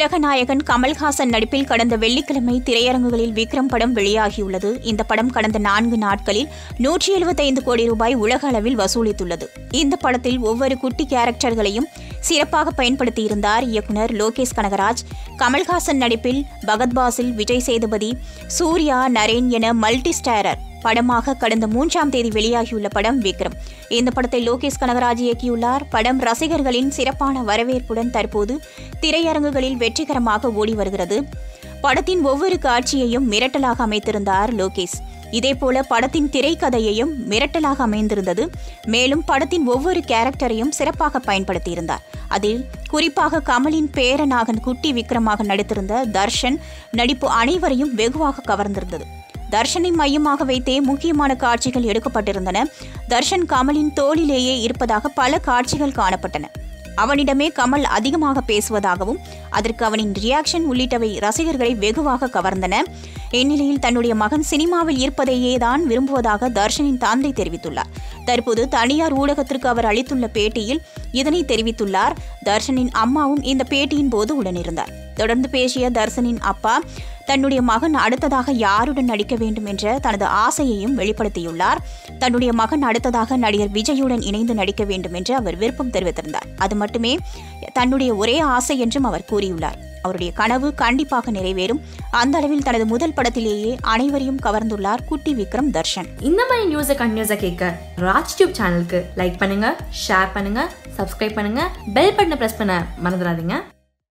உலக நாயகன் கமல்ஹாசன் நடிப்பில் கடந்த வெள்ளிக்கிழமை திரையரங்குகளில் விக்ரம் படம் வெளியாகியுள்ளது இந்த படம் கடந்த நான்கு நாட்களில் நூற்றி எழுபத்தைந்து கோடி ரூபாய் உலக அளவில் வசூலித்துள்ளது இந்த படத்தில் ஒவ்வொரு குட்டி கேரக்டர்களையும் சிறப்பாக பயன்படுத்தியிருந்தார் இயக்குனர் லோகேஷ் கனகராஜ் கமல்ஹாசன் நடிப்பில் பகத்பாஸில் விஜய் சேதுபதி சூர்யா நரேன் என மல்டி ஸ்டாரர் படமாக கடந்த மூன்றாம் தேதி வெளியாகியுள்ள படம் விக்ரம் இந்த படத்தை லோகேஷ் கனகராஜ் இயக்கியுள்ளார் படம் ரசிகர்களின் சிறப்பான வரவேற்புடன் தற்போது திரையரங்குகளில் வெற்றிகரமாக ஓடி வருகிறது படத்தின் ஒவ்வொரு காட்சியையும் மிரட்டலாக அமைத்திருந்தார் லோகேஷ் இதேபோல படத்தின் திரைக்கதையையும் மிரட்டலாக அமைந்திருந்தது மேலும் படத்தின் ஒவ்வொரு கேரக்டரையும் சிறப்பாக பயன்படுத்தியிருந்தார் அதில் குறிப்பாக கமலின் பேரனாகன் குட்டி விக்ரமாக நடித்திருந்த தர்ஷன் நடிப்பு அனைவரையும் வெகுவாக கவர்ந்திருந்தது தர்ஷனை மையமாக வைத்தே முக்கியமான காட்சிகள் எடுக்கப்பட்டிருந்தன தர்ஷன் கமலின் தோளிலேயே இருப்பதாக பல காட்சிகள் காணப்பட்டன அவனிடமே கமல் அதிகமாக பேசுவதாகவும் அதற்கு அவனின் ரியாக்ஷன் உள்ளிட்டவை ரசிகர்களை வெகுவாக கவர்ந்தன இந்நிலையில் தன்னுடைய மகன் சினிமாவில் இருப்பதையே தான் விரும்புவதாக தர்ஷனின் தந்தை தெரிவித்துள்ளார் தற்போது தனியார் ஊடகத்திற்கு அவர் அளித்துள்ள பேட்டியில் இதனை தெரிவித்துள்ளார் தர்ஷனின் அம்மாவும் இந்த பேட்டியின் போது உடனிருந்தார் தொடர்ந்து பேசிய தர்ஷனின் அப்பா தன்னுடைய மகன் அடுத்ததாக யாருடன் நடிக்க வேண்டும் என்ற தனது ஆசையையும் வெளிப்படுத்தியுள்ளார் தன்னுடைய மகன் அடுத்ததாக நடிகர் விஜயுடன் இணைந்து நடிக்க வேண்டும் என்று அவர் விருப்பம் தெரிவித்திருந்தார் அது மட்டுமே தன்னுடைய ஒரே ஆசை என்றும் அவர் கூறியுள்ளார் அவருடைய கனவு கண்டிப்பாக நிறைவேறும் அந்த அளவில் தனது முதல் படத்திலேயே அனைவரையும் கவர்ந்துள்ளார் குட்டி விக்ரம் தர்ஷன் இந்த மாதிரி நியூஸை கண்டினியூஸாக கேட்க ராஜ் டியூப் சேனலுக்கு லைக் பண்ணுங்க ஷேர் பண்ணுங்க சப்ஸ்கிரைப் பண்ணுங்க பெல் பட்டனை ப்ரெஸ் பண்ண மறந்துடாதீங்க